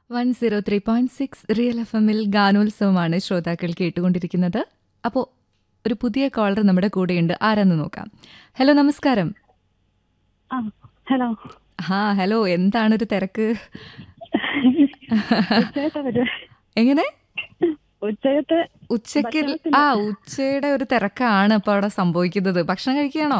One zero three point six real F എമ്മിൽ ഗാനോത്സവമാണ് ശ്രോതാക്കൾ കേട്ടുകൊണ്ടിരിക്കുന്നത് അപ്പോൾ ഒരു പുതിയ കോളർ നമ്മുടെ കൂടെയുണ്ട് ആരെന്ന് നോക്കാം ഹലോ നമസ്കാരം ആ ഹലോ ആ ഹലോ എന്താണ് ഒരു തിരക്ക് ഉച്ചയത്തെ പരിപാടി എങ്ങനെ ഉച്ചയത്തെ ഉച്ചയ്ക്ക് ആ ഉച്ചയുടെ ഒരു തിരക്കാണ് ഇപ്പോൾ അവിടെ സംഭവിക്കുന്നത് ഭക്ഷണം കഴിക്കുകയാണോ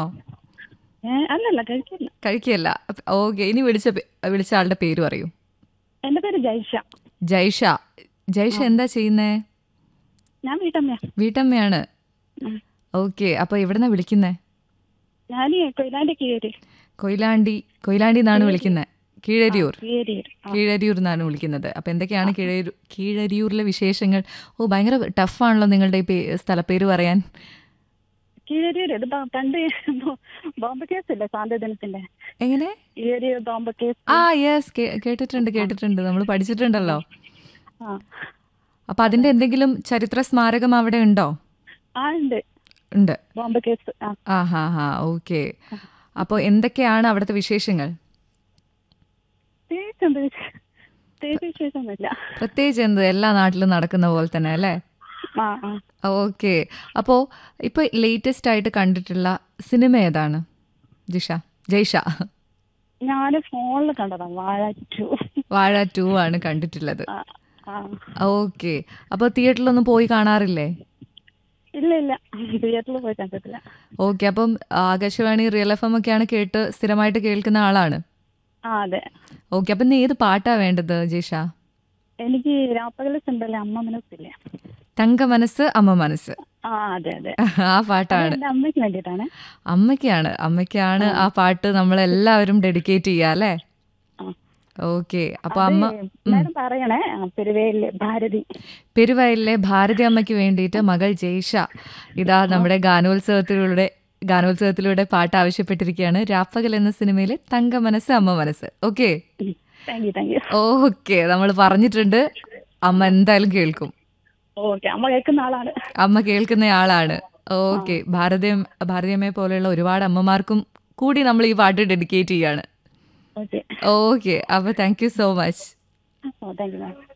ഏ അല്ലല്ല കഴിക്കില്ല കഴിക്കുകയല്ല ഓക്കെ ഇനി വിളിച്ച പേ- വിളിച്ച ആളുടെ പേര് പറയൂ എന്റെ പേര് ജൈഷ ജൈഷ ജൈഷ എന്താ ചെയ്യുന്നേ ഞാൻ വീട്ടമ്മയാ വീട്ടമ്മയാണ് ഉം. ഓക്കെ അപ്പോൾ എവിടെന്നാ വിളിക്കുന്നേ ഞാൻ കൊയിലാണ്ടി കീഴേരി കൊയിലാണ്ടി കൊയിലാണ്ടി എന്നാണ് വിളിക്കുന്നത് കീഴരിയൂർ കീഴേരി കീഴരിയൂർ എന്നാണ് വിളിക്കുന്നത് അപ്പോൾ എന്തൊക്കെയാണ് കീഴരിയൂർ കീഴരിയൂരിലെ വിശേഷങ്ങൾ ഓ ഭയങ്കര ടഫാണല്ലോ നിങ്ങളുടെ ഈ പേ സ്ഥലപ്പേര് പറയാൻ കീഴരിയൂർ ഇത് ബ- പണ്ട് ബോ- ബോംബ് കേസ് ഇല്ലേ സ്വാതന്ത്ര്യദിനത്തിന്റെ എങ്ങനെ കീഴരിയൂർ ബോംബ് കേസ് ആ യെസ് കേട്ടിട്ടുണ്ട് കേട്ടിട്ടുണ്ട് നമ്മൾ പഠിച്ചിട്ടുണ്ടല്ലോ ആ അപ്പോൾ അതിൻ്റെ എന്തെങ്കിലും ചരിത്ര സ്മാരകം അവിടെ ഉണ്ടോ ആ ഉണ്ട് ഉണ്ട് ബോംബ് കേസ് ആ ആ ഹാ ഹാ ഓക്കെ അപ്പോൾ എന്തൊക്കെയാണ് അവിടുത്തെ വിശേഷങ്ങൾ പ്രത്യേകിച്ച് എന്ത് വിശേ- പ്രത്യേകിച്ച് വിശേഷമൊന്നുമില്ല പ്രത്യേകിച്ച് എന്ത് എല്ലാ നാട്ടിലും നടക്കുന്ന പോലെ തന്നെ അല്ലേ ആ ആ ഓക്കെ അപ്പോൾ ഇപ്പോൾ ലേറ്റസ്റ്റ് ആയിട്ട് കണ്ടിട്ടുള്ള സിനിമ ഏതാണ് ജിഷ ജയ്ഷ ഞാൻ ഫോണിൽ കണ്ടതാ വാഴ ടു വാഴ ടു ആണ് കണ്ടിട്ടുള്ളത് ആ ആ ഓക്കെ അപ്പോൾ തിയേറ്ററിലൊന്നും പോയി കാണാറില്ലേ ഇല്ല ഇല്ല തിയേറ്ററിൽ പോയി കണ്ടിട്ടില്ല ഓക്കെ അപ്പം ആകാശവാണി റിയൽ എഫ് എം ഒക്കെയാണ് കേട്ട് സ്ഥിരമായിട്ട് കേൾക്കുന്ന ആളാണ് ആ അതെ ഓക്കെ അപ്പം നീ ഏത് പാട്ടാ വേണ്ടത് ജിഷ എനിക്ക് രാപ്പകല് സിമ്പല്ലേ അമ്മ മനസ്സില്ലേ തങ്ക മനസ്സ് അമ്മ മനസ്സ് ആ അതെ അതെ ആ പാട്ടാണ് എന്റെ അമ്മയ്ക്ക് വേണ്ടിയിട്ടാണ് അമ്മയ്ക്കാണ് അമ്മയ്ക്കാണ് ആ പാട്ട് നമ്മളെല്ലാവരും ഡെഡിക്കേറ്റ് ചെയ്യുക അല്ലേ ആ. ഓക്കെ അപ്പൊ അമ്മ എല്ലാരും പറയണേ ആ, പെരുവേലിലെ ഭാരതി പെരുവയലിലെ ഭാരതി അമ്മയ്ക്ക് വേണ്ടിയിട്ട് മകൾ ജയ്ഷ ഇതാ നമ്മുടെ ഗാനോത്സവത്തിലൂടെ ഗാനോത്സവത്തിലൂടെ പാട്ട് ആവശ്യപ്പെട്ടിരിക്കുകയാണ് രാപ്പകൽ എന്ന സിനിമയിലെ തങ്ക മനസ്സ് അമ്മ മനസ്സ് okay thank you thank you okay നമ്മൾ പറഞ്ഞിട്ടുണ്ട് അമ്മ എന്തായാലും കേൾക്കും ഓക്കെ അമ്മ കേൾക്കുന്ന ആളാണ് അമ്മ കേൾക്കുന്ന ആളാണ് ഓക്കെ ഭാരതീയ ഭാരതീയമ്മയെ പോലെയുള്ള ഒരുപാട് അമ്മമാർക്കും കൂടി നമ്മൾ ഈ പാട്ട് ഡെഡിക്കേറ്റ് ചെയ്യാണ് ഓക്കെ ഓക്കെ അപ്പോൾ thank you so much oh thank you ma'am